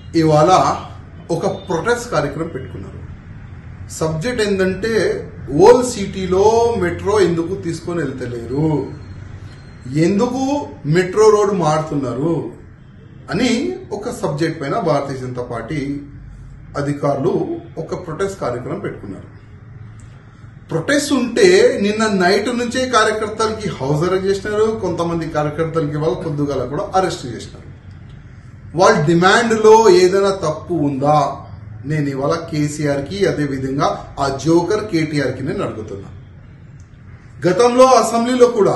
ఇవాళ ఒక ప్రొటెస్ట్ కార్యక్రమం పెట్టుకున్నారు సబ్జెక్ట్ ఏంటంటే ఓల్ సిటీలో మెట్రో ఎందుకు తీసుకొని వెళ్తలేరు ఎందుకు మెట్రో రోడ్ మారుతున్నారు అని ఒక సబ్జెక్ట్ పైన భారతీయ జనతా పార్టీ అధికారులు ఒక ప్రొటెస్ట్ కార్యక్రమం పెట్టుకున్నారు ప్రొటెస్ట్ ఉంటే నిన్న నైట్ నుంచే కార్యకర్తలకి హౌస్ అరెస్ట్ చేసినారు కొంతమంది కార్యకర్తలకి వాళ్ళు పొద్దుగాల కూడా అరెస్ట్ చేసినారు వాళ్ళ డిమాండ్ లో ఏదైనా తప్పు ఉందా నేను ఇవాళ కేసీఆర్ కి అదే విధంగా ఆ జోకర్ కేటీఆర్ కి నేను అడుగుతున్నా గతంలో అసెంబ్లీలో కూడా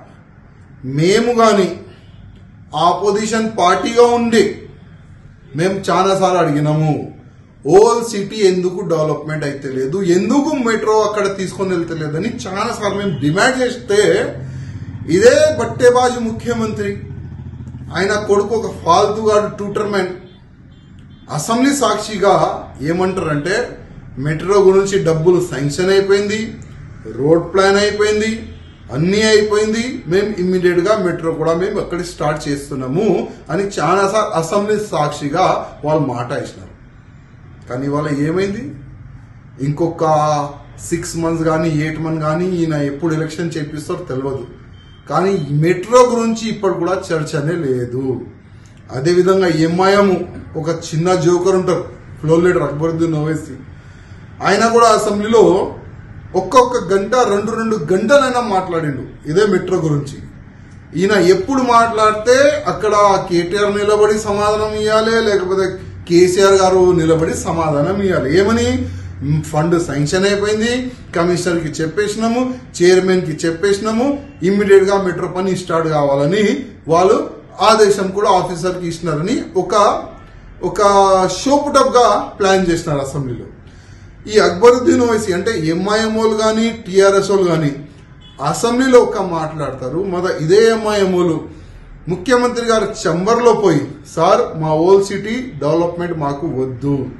మేము గాని ఆపోజిషన్ పార్టీగా ఉండి మేము చాలాసార్లు అడిగినాము ఓల్ సిటీ ఎందుకు డెవలప్మెంట్ అయితే లేదు ఎందుకు మెట్రో అక్కడ తీసుకొని వెళ్తలేదని చాలాసార్లు మేము డిమాండ్ చేస్తే ఇదే బట్టేబాజు ముఖ్యమంత్రి ఆయన కొడుకు ఒక ఫాల్తుగాడు ట్యూటర్ మ్యాన్ అసెంబ్లీ సాక్షిగా ఏమంటారంటే మెట్రో గురించి డబ్బులు శాంక్షన్ అయిపోయింది రోడ్ ప్లాన్ అయిపోయింది అన్నీ అయిపోయింది మేము ఇమ్మీడియట్ గా మెట్రో కూడా మేము అక్కడ స్టార్ట్ చేస్తున్నాము అని చాలా అసెంబ్లీ సాక్షిగా వాళ్ళు మాట ఇచ్చినారు కానీ ఇవాళ ఏమైంది ఇంకొక సిక్స్ మంత్స్ కానీ ఎయిట్ మంత్ కానీ ఈయన ఎప్పుడు ఎలక్షన్ చేపిస్తారో తెలియదు కానీ మెట్రో గురించి ఇప్పటి కూడా చర్చ అనే లేదు అదేవిధంగా ఎంఐఎం ఒక చిన్న జోకర్ ఉంటారు ఫ్లో లీడర్ అక్బరుద్దీన్ ఓవైసీ ఆయన కూడా అసెంబ్లీలో ఒక్కొక్క గంట రెండు రెండు గంటలైనా మాట్లాడిండు ఇదే మెట్రో గురించి ఈయన ఎప్పుడు మాట్లాడితే అక్కడ కేటీఆర్ నిలబడి సమాధానం ఇవ్వాలి లేకపోతే కేసీఆర్ గారు నిలబడి సమాధానం ఇవ్వాలి ఏమని మ్, ఫండ్ శాంక్షన్ అయిపోయింది కమిషనర్ కి చెప్పేసినాము చైర్మన్ కి చెప్పేసినాము ఇమ్మీడియట్ గా మెట్రో పని స్టార్ట్ కావాలని వాళ్ళు ఆదేశం కూడా ఆఫీసర్ కి ఇచ్చినారని ఒక ఒక షోపుటప్ గా ప్లాన్ చేసినారు అసెంబ్లీలో ఈ అక్బరుద్దీన్ ఓవైసీ అంటే ఎంఐఎంఓలు కానీ టీఆర్ఎస్ వాళ్ళు కానీ అసెంబ్లీలో ఒక మాట్లాడతారు మొద ఇదే ఎంఐఎంఓలు ముఖ్యమంత్రి గారు చంబర్లో పోయి సార్ మా ఓల్ సిటీ డెవలప్మెంట్ మాకు వద్దు